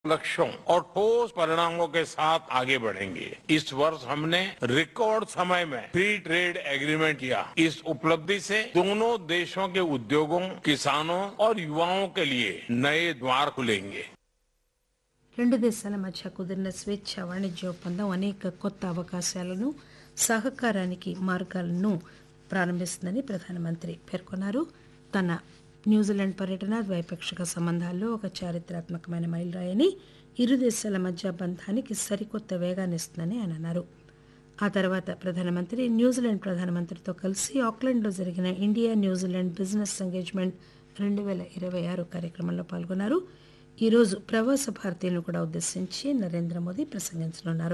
लक्ष्यों और ठोस परिणामों के साथ आगे बढ़ेंगे इस वर्ष हमने रिकॉर्ड समय में फ्री ट्रेड एग्रीमेंट किया इस उपलब्धि से दोनों देशों के उद्योगों किसानों और युवाओं के लिए नए द्वार खुलेंगे రెండు దేశాల మధ్య కుదిరిన స్వేచ్ఛ వాణిజ్య ఒప్పందం అనేక కొత్త అవకాశాలను సహకారానికి మార్గాలను ప్రారంభిస్తుందని ప్రధానమంత్రి పేర్కొన్నారు తన న్యూజిలాండ్ పర్యటన ద్వైపాక్షిక సంబంధాల్లో ఒక చారిత్రాత్మకమైన మైలురాయని ఇరు దేశాల మధ్య బంధానికి సరికొత్త వేగాన్ని ఇస్తుందని ఆయన అన్నారు ఆ తర్వాత ప్రధానమంత్రి న్యూజిలాండ్ ప్రధానమంత్రితో కలిసి ఆక్లాండ్లో జరిగిన ఇండియా న్యూజిలాండ్ బిజినెస్ ఎంగేజ్మెంట్ రెండు వేల ఇరవై ఆరు కార్యక్రమంలో పాల్గొన్నారు ఈరోజు ప్రవాస భారతీయులను కూడా ఉద్దేశించి నరేంద్ర మోదీ ప్రసంగించనున్నారు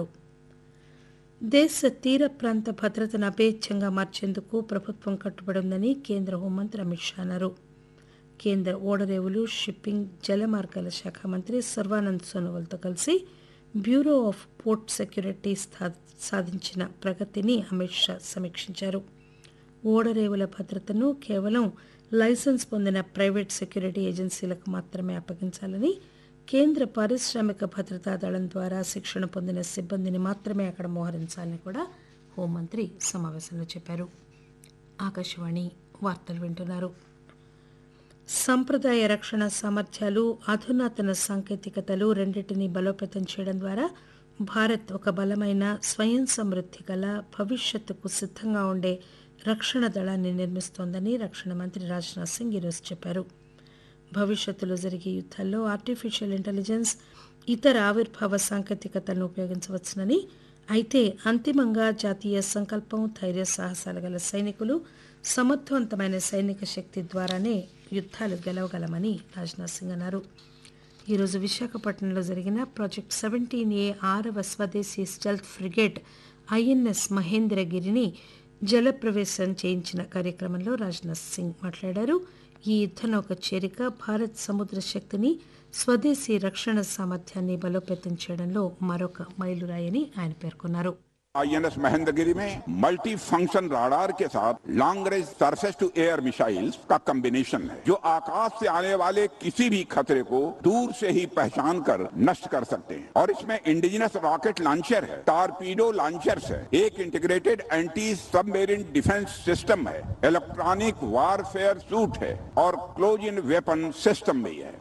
దేశ తీర ప్రాంత భద్రతను అపేచ్ఛంగా మార్చేందుకు ప్రభుత్వం కట్టుబడి ఉందని కేంద్ర హోంమంత్రి అమిత్ షా అన్నారు కేంద్ర ఓడరేవులు షిప్పింగ్ జలమార్గాల శాఖ మంత్రి సర్వానంద్ సోనోవాల్తో కలిసి బ్యూరో ఆఫ్ పోర్ట్ సెక్యూరిటీ స్థా- సాధించిన ప్రగతిని అమిత్ షా సమీక్షించారు ఓడరేవుల భద్రతను కేవలం లైసెన్స్ పొందిన ప్రైవేట్ సెక్యూరిటీ ఏజెన్సీలకు మాత్రమే అప్పగించాలని కేంద్ర పారిశ్రామిక భద్రతా దళం ద్వారా శిక్షణ పొందిన సిబ్బందిని మాత్రమే అక్కడ మోహరించాలని కూడా హోంమంత్రి సమావేశంలో చెప్పారు ఆకాశవాణి వార్తలు వింటున్నారు సంప్రదాయ రక్షణ సామర్థ్యాలు అధునాతన సాంకేతికతలు రెండింటినీ బలోపేతం చేయడం ద్వారా భారత్ ఒక బలమైన స్వయం సమృద్ధి గల భవిష్యత్తుకు సిద్ధంగా ఉండే రక్షణ దళాన్ని నిర్మిస్తోందని రక్షణ మంత్రి రాజ్నాథ్ సింగ్ ఈరోజు చెప్పారు భవిష్యత్తులో జరిగే యుద్ధాల్లో ఆర్టిఫిషియల్ ఇంటెలిజెన్స్ ఇతర ఆవిర్భావ సాంకేతికతలను ఉపయోగించవచ్చునని అయితే అంతిమంగా జాతీయ సంకల్పం ధైర్య సాహసాలు గల సైనికులు సమర్థవంతమైన సైనిక శక్తి ద్వారానే యుద్ధాలు గెలవగలమని రాజ్నాథ్ సింగ్ అన్నారు ఈరోజు విశాఖపట్నంలో జరిగిన ప్రాజెక్ట్ సెవెంటీన్ ఏ ఆరవ స్వదేశీ స్టెల్త్ ఫ్రిగేట్ ఐఎన్ఎస్ మహేంద్రగిరిని జలప్రవేశం చేయించిన కార్యక్రమంలో రాజ్నాథ్ సింగ్ మాట్లాడారు ఈ యుద్ధనౌక చేరిక భారత్ సముద్ర శక్తిని స్వదేశీ రక్షణ సామర్థ్యాన్ని బలోపేతం చేయడంలో మరొక మైలురాయని ఆయన పేర్కొన్నారు आईएनएस महेंद्रगिरी में मल्टी फंक्शन राडार के साथ long range surface to air missiles का कॉम्बिनेशन है जो आकाश से आने वाले किसी भी खतरे को दूर से ही पहचान कर नष्ट कर सकते हैं और इसमें इंडिजिनस रॉकेट लॉन्चर है टारपीडो लॉन्चर्स है एक integrated anti submarine defence system है इलेक्ट्रॉनिक वारफेयर सूट है और क्लोज इन वेपन सिस्टम भी है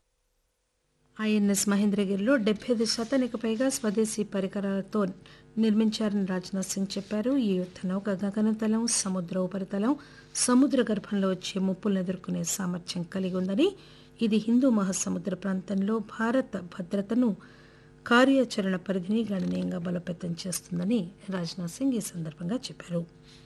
ఐఎన్ఎస్ మహేంద్రగిరిలో డెబ్బై ఐదు శాతానికి పైగా స్వదేశీ పరికరాలతో నిర్మించారని రాజ్నాథ్ సింగ్ చెప్పారు ఈ యుద్ధ నౌక గగనతలం సముద్ర ఉపరితలం సముద్ర గర్భంలో వచ్చే ముప్పులను ఎదుర్కొనే సామర్థ్యం కలిగి ఉందని ఇది హిందూ మహాసముద్ర ప్రాంతంలో భారత భద్రతను కార్యాచరణ పరిధిని గణనీయంగా బలోపేతం చేస్తుందని రాజ్నాథ్ సింగ్ ఈ సందర్భంగా చెప్పారు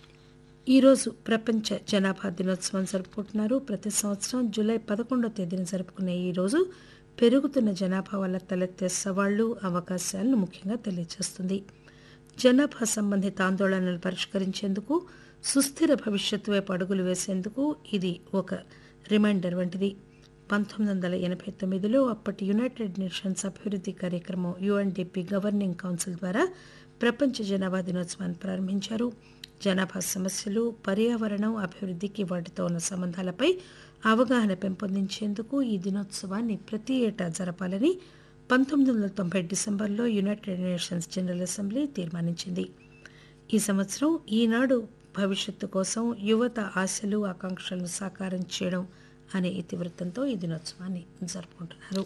ఈరోజు ప్రపంచ జనాభా దినోత్సవం జరుపుకుంటున్నారు ప్రతి సంవత్సరం జూలై పదకొండో తేదీన జరుపుకునే ఈ రోజు పెరుగుతున్న జనాభా వల్ల తలెత్తే సవాళ్లు అవకాశాలను ముఖ్యంగా తెలియజేస్తుంది జనాభా సంబంధిత ఆందోళనలు పరిష్కరించేందుకు సుస్థిర భవిష్యత్తు వైపు అడుగులు వేసేందుకు ఇది ఒక రిమైండర్ వంటిది పంతొమ్మిది వందల ఎనభై తొమ్మిదిలో అప్పటి యునైటెడ్ నేషన్స్ అభివృద్ధి కార్యక్రమం యుఎన్డిపి గవర్నింగ్ కౌన్సిల్ ద్వారా ప్రపంచ జనాభా దినోత్సవాన్ని ప్రారంభించారు జనాభా సమస్యలు పర్యావరణం అభివృద్ధికి వాటితో ఉన్న సంబంధాలపై అవగాహన పెంపొందించేందుకు ఈ దినోత్సవాన్ని ప్రతి ఏటా జరపాలని పంతొమ్మిది వందల తొంభై డిసెంబర్లో యునైటెడ్ నేషన్స్ జనరల్ అసెంబ్లీ తీర్మానించింది ఈ సంవత్సరం ఈనాడు భవిష్యత్తు కోసం యువత ఆశలు ఆకాంక్షలను సాకారం చేయడం అనే ఇతివృత్తంతో ఈ దినోత్సవాన్ని జరుపుకుంటున్నారు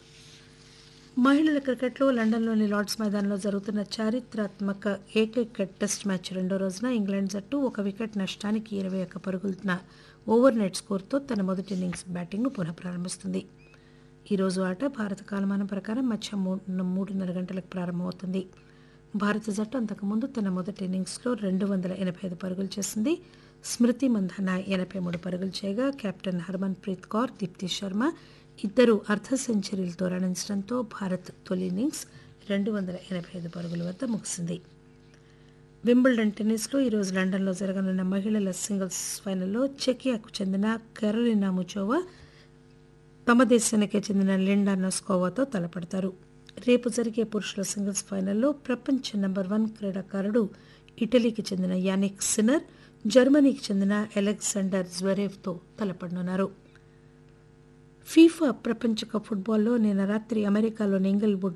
మహిళల క్రికెట్లో లండన్లోని లార్డ్స్ మైదానంలో జరుగుతున్న చారిత్రాత్మక ఏకైక టెస్ట్ మ్యాచ్ రెండో రోజున ఇంగ్లాండ్ జట్టు ఒక వికెట్ నష్టానికి ఇరవై ఒక్క పరుగులున్న ఓవర్ నెట్ స్కోర్తో తన మొదటి ఇన్నింగ్స్ బ్యాటింగ్ను పునః ప్రారంభిస్తుంది ఈ రోజు ఆట భారత కాలమానం ప్రకారం మధ్య మూడు మూడున్నర గంటలకు ప్రారంభమవుతుంది భారత జట్టు అంతకుముందు తన మొదటి ఇన్నింగ్స్లో రెండు వందల ఎనభై ఐదు పరుగులు చేసింది స్మృతి మంధన ఎనభై మూడు పరుగులు చేయగా కెప్టెన్ హర్మన్ ప్రీత్ కౌర్ దీప్తి శర్మ ఇద్దరు అర్ధ సెంచరీలతో రాణించడంతో భారత్ తొలి ఇన్నింగ్స్ రెండు వందల ఎనభై ఐదు పరుగుల వద్ద ముగిసింది వింబుల్డన్ టెన్నిస్లో ఈరోజు లండన్లో జరగనున్న మహిళల సింగిల్స్ ఫైనల్లో చెకియాకు చెందిన కెరోలినా ముచోవా తమ దేశానికే చెందిన లిండా నస్కోవాతో తలపడతారు రేపు జరిగే పురుషుల సింగిల్స్ ఫైనల్లో ప్రపంచ నెంబర్ వన్ క్రీడాకారుడు ఇటలీకి చెందిన యానిక్ సిన్నర్ జర్మనీకి చెందిన అలెగ్జాండర్ జ్వరేవ్తో తలపడనున్నారు ఫీఫా ప్రపంచ కప్ ఫుట్బాల్లో నిన్న రాత్రి అమెరికాలోని ఇంగిల్వుడ్